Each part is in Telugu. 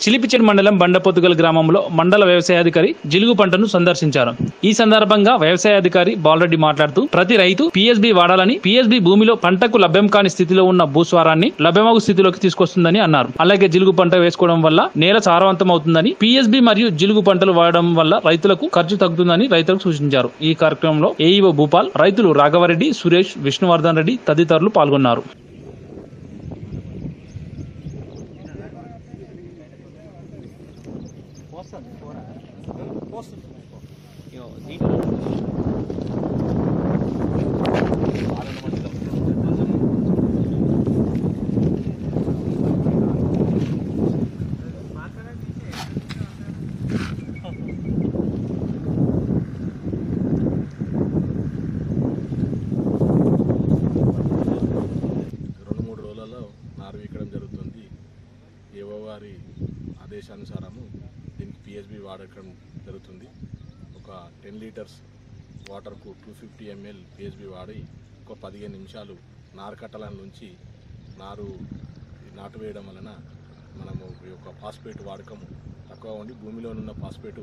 చిలిపిచెడు మండలం బండపోతుగల్ గ్రామంలో మండల వ్యవసాయాధికారి జిలుగు పంటను సందర్శించారు ఈ సందర్భంగా వ్యవసాయాధికారి బాలరెడ్డి మాట్లాడుతూ ప్రతి రైతు పిఎస్బి వాడాలని పిఎస్బి భూమిలో పంటకు లభ్యం కాని స్థితిలో ఉన్న భూస్వారాన్ని లభ్యమగు స్థితిలోకి తీసుకొస్తుందని అన్నారు అలాగే జిలుగు పంట వేసుకోవడం వల్ల నేల సారవంతం అవుతుందని పిఎస్బి మరియు జిలుగు పంటలు వాడడం వల్ల రైతులకు ఖర్చు తగ్గుతుందని రైతులకు సూచించారు ఈ కార్యక్రమంలో ఏఈఓ భూపాల్ రైతులు రాఘవరెడ్డి సురేష్ విష్ణువర్ధన్ రెడ్డి తదితరులు పాల్గొన్నారు రెండు మూడు రోజులలో నారు వీకడం జరుగుతుంది ఏవో వారి ఆదేశానుసారము దీనికి పిఎస్బి వాడకం జరుగుతుంది ఒక టెన్ లీటర్స్ వాటర్కు టూ ఫిఫ్టీ ఎంఎల్ పిఎస్బి వాడి ఒక పదిహేను నిమిషాలు నారు కట్టల నుంచి నారు నాటు వేయడం వలన మనము ఈ యొక్క ఫాస్ఫేట్ వాడకం తక్కువ ఉండి భూమిలో ఉన్న ఫాస్ఫేటు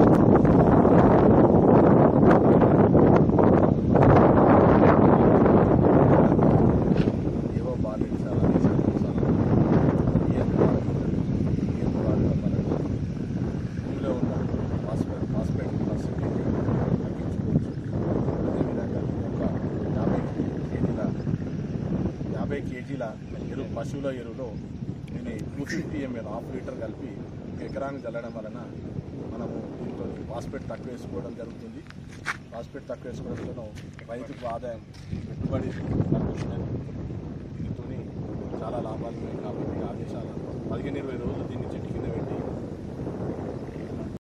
ఏవో బాధ్యత సార్ ఆదేశానుసారం బియ్యం బియ్యం వాడడం వలన భూమిలో ఉన్న ఫాస్ఫేట్ ఫాస్ఫేట్ పర్సెంటేజ్ తగ్గించుకోవచ్చు అదేవిధంగా ఒక యాభై కేజీల యాభై కేజీల ఎరువు పశువుల ఎరువులో దీన్ని two fifty ML half litre కలిపి ఒక ఎకరానికి చల్లడం వలన మనము దీంతో ఫాస్ఫేట్ తక్కువ వేసుకోవడం జరుగుతుంది ఫాస్ఫేట్ తక్కువ వేసుకోవడంతో రైతుకు ఆదాయం పెట్టుబడి తగ్గుతుందని దీంతో చాలా లాభాలు ఉన్నాయి కాబట్టి ఆదేశాలు పదిహేను ఇరవై రోజులు దీన్ని